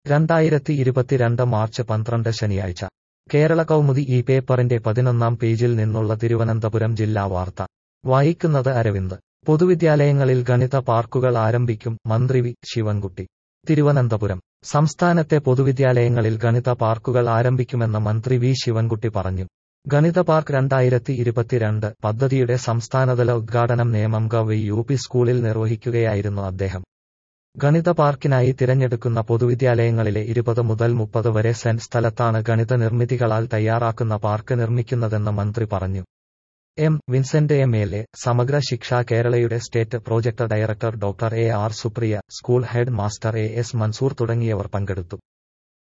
രണ്ടായിരത്തി ഇരുപത്തിരണ്ട് മാർച്ച് പന്ത്രണ്ട് ശനിയാഴ്ച കേരള കൗമുദി ഈ പേപ്പറിന്റെ പതിനൊന്നാം പേജിൽ നിന്നുള്ള തിരുവനന്തപുരം ജില്ലാ വാർത്ത വായിക്കുന്നത് അരവിന്ദ് പൊതുവിദ്യാലയങ്ങളിൽ ഗണിത പാർക്കുകൾ ആരംഭിക്കും മന്ത്രി വി ശിവൻകുട്ടി തിരുവനന്തപുരം സംസ്ഥാനത്തെ പൊതുവിദ്യാലയങ്ങളിൽ ഗണിത പാർക്കുകൾ ആരംഭിക്കുമെന്ന് മന്ത്രി വി ശിവൻകുട്ടി പറഞ്ഞു ഗണിത പാർക്ക് രണ്ടായിരത്തി ഇരുപത്തിരണ്ട് പദ്ധതിയുടെ സംസ്ഥാനതല ഉദ്ഘാടനം നേമം ഗവ് യു പി സ്കൂളിൽ നിർവഹിക്കുകയായിരുന്നു അദ്ദേഹം ഗണിത പാർക്കിനായി തിരഞ്ഞെടുക്കുന്ന പൊതുവിദ്യാലയങ്ങളിലെ ഇരുപത് മുതൽ മുപ്പത് വരെ സെന്റ് സ്ഥലത്താണ് ഗണിത നിർമ്മിതികളാൽ തയ്യാറാക്കുന്ന പാർക്ക് നിർമ്മിക്കുന്നതെന്ന് മന്ത്രി പറഞ്ഞു M Vincent M L A Samagra Shiksha കേരളയുടെ state project director doctor A R Supriya school head master A S Mansoor തുടങ്ങിയവർ പങ്കെടുത്തു